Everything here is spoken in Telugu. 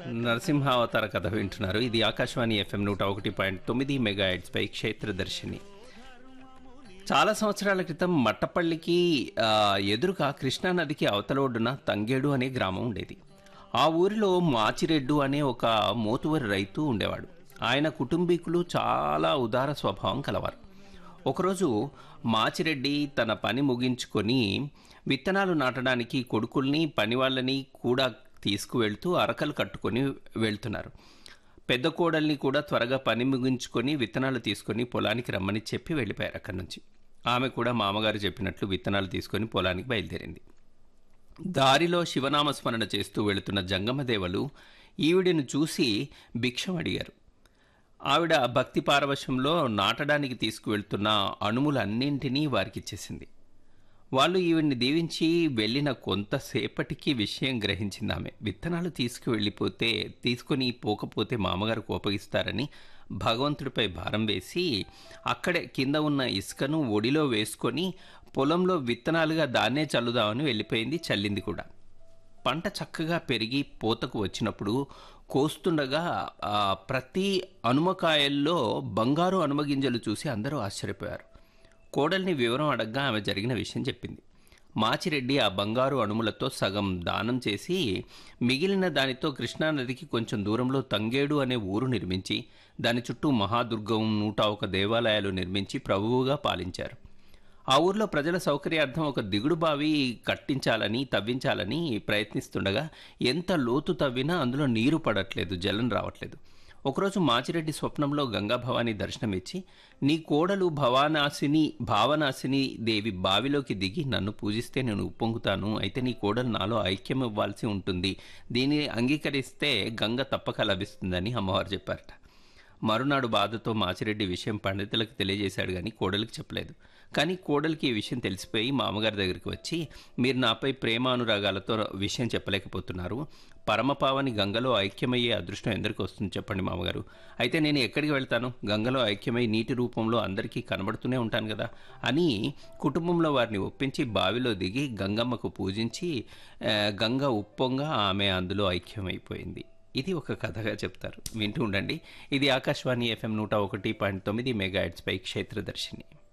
నరసింహావతార కథ వింటున్నారు ఇది ఆకాశవాణి ఎఫ్ఎం నూట ఒకటి పాయింట్ తొమ్మిది మెగా పై క్షేత్రదర్శిని చాలా సంవత్సరాల క్రితం మట్టపల్లికి ఆ, ఎదురుగా కృష్ణానదికి అవతల ఒడ్డున తంగేడు అనే గ్రామం ఉండేది ఆ ఊరిలో మాచిరెడ్డు అనే ఒక మోతువరి రైతు ఉండేవాడు ఆయన కుటుంబీకులు చాలా ఉదార స్వభావం కలవారు ఒకరోజు మాచిరెడ్డి తన పని ముగించుకొని విత్తనాలు నాటడానికి కొడుకుల్ని పనివాళ్ళని కూడా తీసుకువెళ్తూ అరకలు కట్టుకొని వెళ్తున్నారు పెద్ద కోడల్ని కూడా త్వరగా పని ముగించుకొని విత్తనాలు తీసుకొని పొలానికి రమ్మని చెప్పి వెళ్ళిపోయారు అక్కడి నుంచి ఆమె కూడా మామగారు చెప్పినట్లు విత్తనాలు తీసుకొని పొలానికి బయలుదేరింది దారిలో శివనామస్మరణ చేస్తూ వెళుతున్న జంగమదేవలు ఈవిడను చూసి భిక్షం అడిగారు ఆవిడ భక్తి పారవశంలో నాటడానికి తీసుకువెళ్తున్న అణుములన్నింటినీ వారికిచ్చేసింది వాళ్ళు ఈవిడ్ని దీవించి వెళ్ళిన కొంతసేపటికి విషయం గ్రహించింది ఆమె విత్తనాలు తీసుకువెళ్ళిపోతే తీసుకొని పోకపోతే మామగారు కోపగిస్తారని భగవంతుడిపై భారం వేసి అక్కడే కింద ఉన్న ఇసుకను ఒడిలో వేసుకొని పొలంలో విత్తనాలుగా దాన్నే చల్లుదామని వెళ్ళిపోయింది చల్లింది కూడా పంట చక్కగా పెరిగి పూతకు వచ్చినప్పుడు కోస్తుండగా ఆ, ప్రతి అనుమకాయల్లో బంగారు అనుమగింజలు చూసి అందరూ ఆశ్చర్యపోయారు కోడల్ని వివరం అడగ్గా ఆమె జరిగిన విషయం చెప్పింది మాచిరెడ్డి ఆ బంగారు అణుములతో సగం దానం చేసి మిగిలిన దానితో కృష్ణానదికి కొంచెం దూరంలో తంగేడు అనే ఊరు నిర్మించి దాని చుట్టూ మహాదుర్గం నూట ఒక దేవాలయాలు నిర్మించి ప్రభువుగా పాలించారు ఆ ఊర్లో ప్రజల సౌకర్యార్థం ఒక దిగుడు బావి కట్టించాలని తవ్వించాలని ప్రయత్నిస్తుండగా ఎంత లోతు తవ్వినా అందులో నీరు పడట్లేదు జలం రావట్లేదు ఒకరోజు మాచిరెడ్డి స్వప్నంలో గంగా భవాని దర్శనమిచ్చి నీ కోడలు భవానాసిని భావనాసిని దేవి బావిలోకి దిగి నన్ను పూజిస్తే నేను ఉప్పొంగుతాను అయితే నీ కోడలు నాలో ఐక్యం ఇవ్వాల్సి ఉంటుంది దీన్ని అంగీకరిస్తే గంగ తప్పక లభిస్తుందని అమ్మవారు చెప్పారట మరునాడు బాధతో మాచిరెడ్డి విషయం పండితులకు తెలియజేశాడు కానీ కోడలికి చెప్పలేదు కానీ కోడలికి ఈ విషయం తెలిసిపోయి మామగారి దగ్గరికి వచ్చి మీరు నాపై ప్రేమానురాగాలతో విషయం చెప్పలేకపోతున్నారు పరమపావని గంగలో ఐక్యమయ్యే అదృష్టం ఎందరికి వస్తుంది చెప్పండి మామగారు అయితే నేను ఎక్కడికి వెళ్తాను గంగలో ఐక్యమై నీటి రూపంలో అందరికీ కనబడుతూనే ఉంటాను కదా అని కుటుంబంలో వారిని ఒప్పించి బావిలో దిగి గంగమ్మకు పూజించి ఆ, గంగ ఉప్పొంగ ఆమె అందులో ఐక్యమైపోయింది ఇది ఒక కథగా చెప్తారు వింటూ ఉండండి ఇది ఆకాశవాణి ఎఫ్ఎం నూట ఒకటి పాయింట్ తొమ్మిది మెగా పై క్షేత్రదర్శిని